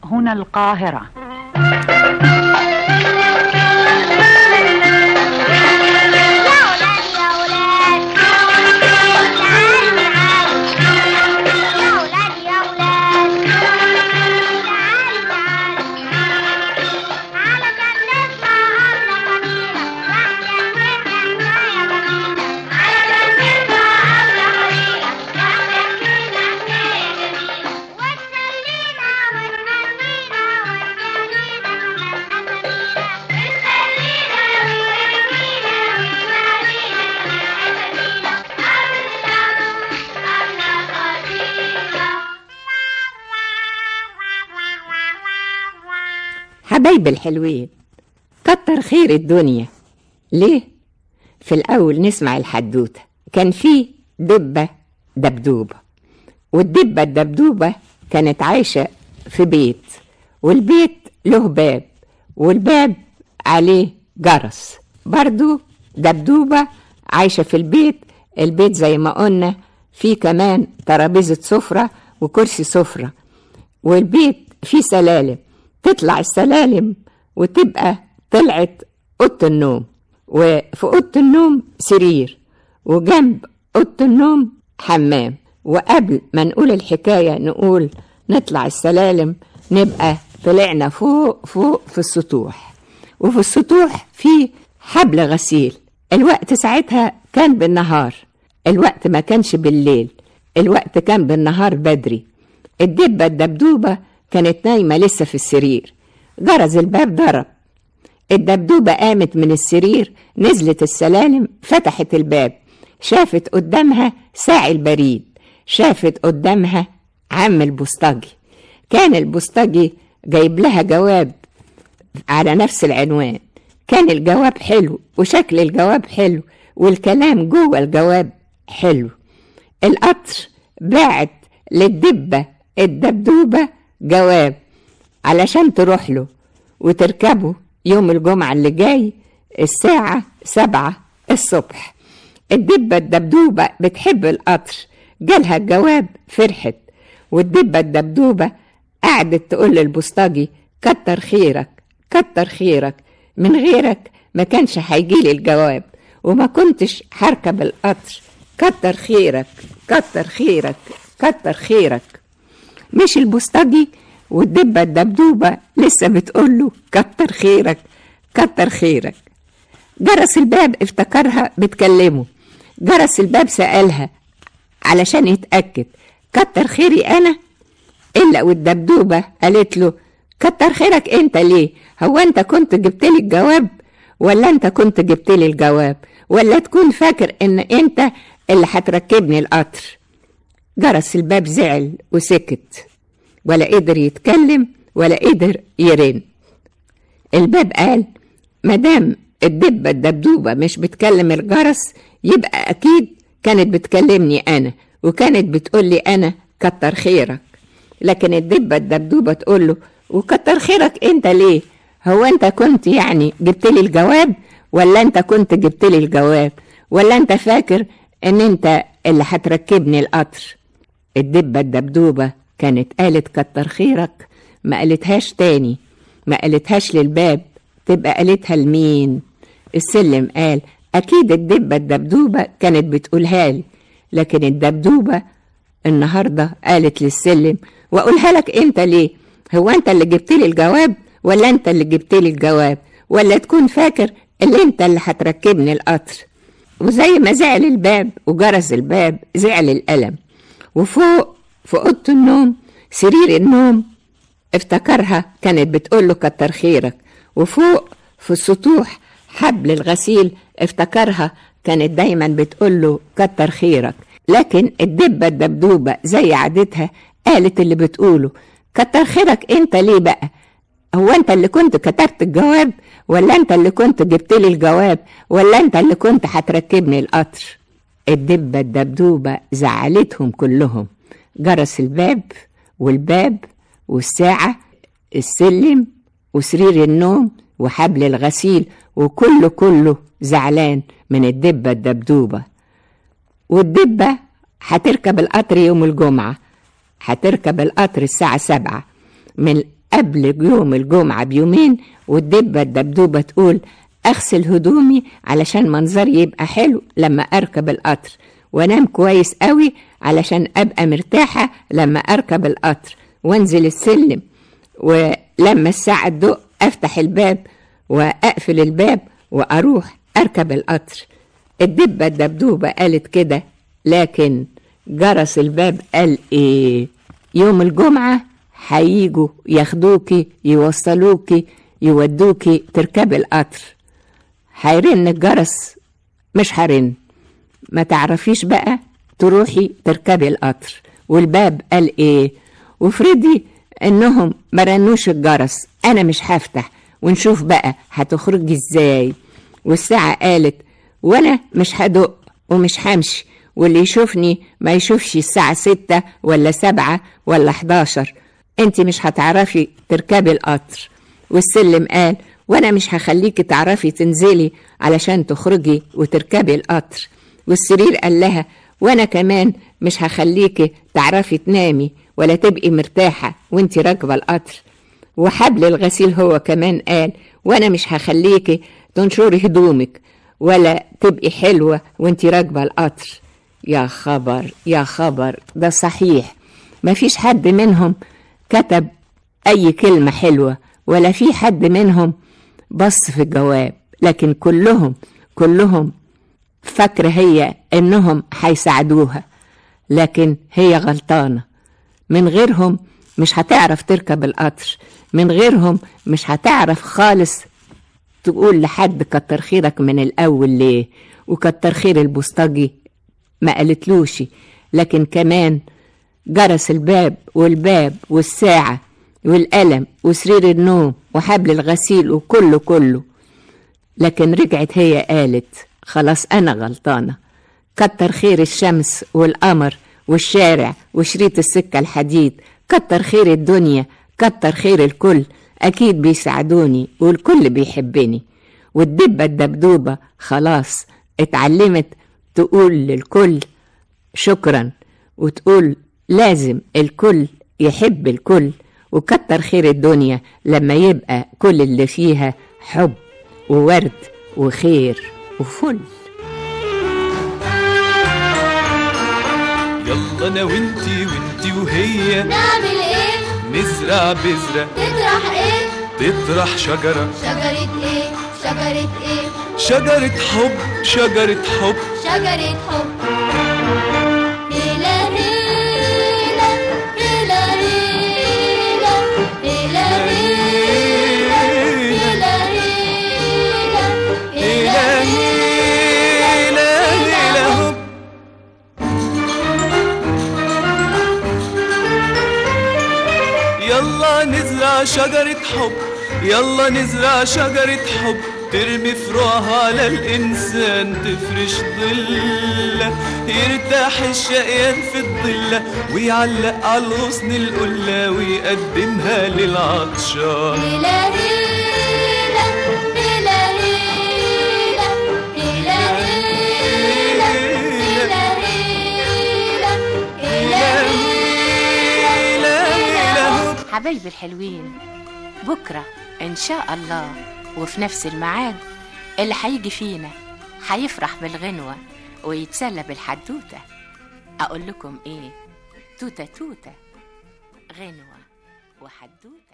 هنا القاهرة حبايب الحلوين كتر خير الدنيا ليه؟ في الأول نسمع الحدوتة كان في دبة دبدوبة والدبة الدبدوبة كانت عايشة في بيت والبيت له باب والباب عليه جرس برضو دبدوبة عايشة في البيت البيت زي ما قلنا فيه كمان ترابيزة سفرة وكرسي سفرة والبيت فيه سلالم تطلع السلالم وتبقى طلعت أوضة النوم وفي أوضة النوم سرير وجنب أوضة النوم حمام وقبل ما نقول الحكاية نقول نطلع السلالم نبقى طلعنا فوق فوق في السطوح وفي السطوح في حبل غسيل الوقت ساعتها كان بالنهار الوقت ما كانش بالليل الوقت كان بالنهار بدري الدبة الدبدوبة كانت نايمة لسه في السرير جرز الباب ضرب الدبدوبة قامت من السرير نزلت السلالم فتحت الباب شافت قدامها ساعي البريد شافت قدامها عم البوسطجي كان البوسطجي جايب لها جواب على نفس العنوان كان الجواب حلو وشكل الجواب حلو والكلام جوه الجواب حلو القطر باعت للدبة الدبدوبة جواب علشان تروح له وتركبه يوم الجمعة اللي جاي الساعة سبعة الصبح الدبة الدبدوبة بتحب القطر جالها الجواب فرحت والدبة الدبدوبة قعدت تقول للبوسطجي كتر خيرك كتر خيرك من غيرك ما كانش هيجيلي الجواب وما كنتش هركب القطر كتر خيرك كتر خيرك كتر خيرك مش البوسطجي والدبة الدبدوبة لسه بتقوله كتر خيرك كتر خيرك جرس الباب افتكرها بتكلمه جرس الباب سألها علشان يتأكد كتر خيري أنا إلا والدبدوبة قالت له كتر خيرك أنت ليه هو أنت كنت جبت لي الجواب ولا أنت كنت جبت لي الجواب ولا تكون فاكر إن أنت اللي هتركبني القطر جرس الباب زعل وسكت ولا قدر يتكلم ولا قدر يرن الباب قال مدام الدبة الدبدوبة مش بتكلم الجرس يبقى أكيد كانت بتكلمني أنا وكانت بتقول لي أنا كتر خيرك لكن الدبة الدبدوبة تقول له وكتر خيرك أنت ليه هو أنت كنت يعني جبت لي الجواب ولا أنت كنت جبت لي الجواب ولا أنت فاكر إن أنت اللي هتركبني القطر الدبة الدبدوبة كانت قالت كتر خيرك ما قالتهاش تاني ما قالتهاش للباب تبقى قالتها لمين السلم قال أكيد الدبة الدبدوبة كانت بتقولها لي لكن الدبدوبة النهاردة قالت للسلم وأقولها لك أنت ليه هو أنت اللي جبت لي الجواب ولا أنت اللي جبت لي الجواب ولا تكون فاكر اللي أنت اللي هتركبني القطر وزي ما زعل الباب وجرس الباب زعل القلم وفوق في أوضة النوم سرير النوم افتكرها كانت بتقول له كتر خيرك وفوق في السطوح حبل الغسيل افتكرها كانت دايما بتقول له كتر خيرك لكن الدبة الدبدوبة زي عادتها قالت اللي بتقوله كتر خيرك انت ليه بقى هو انت اللي كنت كتبت الجواب ولا انت اللي كنت جبت لي الجواب ولا انت اللي كنت هتركبني القطر الدبة الدبدوبة زعلتهم كلهم جرس الباب والباب والساعة السلم وسرير النوم وحبل الغسيل وكله كله زعلان من الدبة الدبدوبة والدبة هتركب القطر يوم الجمعة هتركب القطر الساعة سبعة من قبل يوم الجمعة بيومين والدبة الدبدوبة تقول أغسل هدومي علشان منظري يبقى حلو لما أركب القطر وأنام كويس قوي علشان أبقى مرتاحة لما أركب القطر وأنزل السلم ولما الساعة تدق أفتح الباب وأقفل الباب وأروح أركب القطر الدبة الدبدوبة قالت كده لكن جرس الباب قال إيه يوم الجمعة هيجوا ياخدوكي يوصلوكي يودوكي تركبي القطر هيرن الجرس مش هرن ما تعرفيش بقى تروحي تركبي القطر والباب قال ايه وافرضي انهم ما رنوش الجرس انا مش هفتح ونشوف بقى هتخرجي ازاي والساعة قالت وانا مش هدق ومش همشي واللي يشوفني ما يشوفش الساعة ستة ولا سبعة ولا حداشر انت مش هتعرفي تركبي القطر والسلم قال وانا مش هخليكي تعرفي تنزلي علشان تخرجي وتركبي القطر والسرير قال لها وانا كمان مش هخليكي تعرفي تنامي ولا تبقي مرتاحة وانت راكبة القطر وحبل الغسيل هو كمان قال وانا مش هخليكي تنشري هدومك ولا تبقي حلوة وانت راكبة القطر يا خبر يا خبر ده صحيح مفيش حد منهم كتب أي كلمة حلوة ولا في حد منهم بص في الجواب لكن كلهم كلهم فاكرة هي إنهم هيساعدوها لكن هي غلطانة من غيرهم مش هتعرف تركب القطر من غيرهم مش هتعرف خالص تقول لحد كتر خيرك من الأول ليه وكتر خير البوسطجي ما قالتلوش لكن كمان جرس الباب والباب والساعة والقلم وسرير النوم وحبل الغسيل وكله كله لكن رجعت هي قالت خلاص أنا غلطانة كتر خير الشمس والقمر والشارع وشريط السكة الحديد كتر خير الدنيا كتر خير الكل أكيد بيساعدوني والكل بيحبني والدبة الدبدوبة خلاص اتعلمت تقول للكل شكرا وتقول لازم الكل يحب الكل وكتر خير الدنيا لما يبقى كل اللي فيها حب وورد وخير وفل يلا انا وانتي وانتي وهي نعمل ايه نزرع بذرة تطرح ايه تطرح شجرة شجرة ايه شجرة ايه شجرة حب شجرة حب شجرة حب هيلا هيلا هيلا هيلا هيلا هيلا هيلا هيلا هيلا هيلا هيلا هوب يلا نزرع شجرة حب يلا نزرع شجرة حب ترمي فروعها على الإنسان تفرش ظلة يرتاح الشقيان في الظلة ويعلق على الغصن القلة ويقدمها للعطشان هيلا هيلا هيلا هيلا هيلا هيلا هيلا هيلا هيلا هيلا حبايبي الحلوين بكرة إن شاء الله وفي نفس الميعاد اللي هيجي فينا هيفرح بالغنوة ويتسلى بالحدوتة أقول لكم إيه توتة توتة غنوة وحدوتة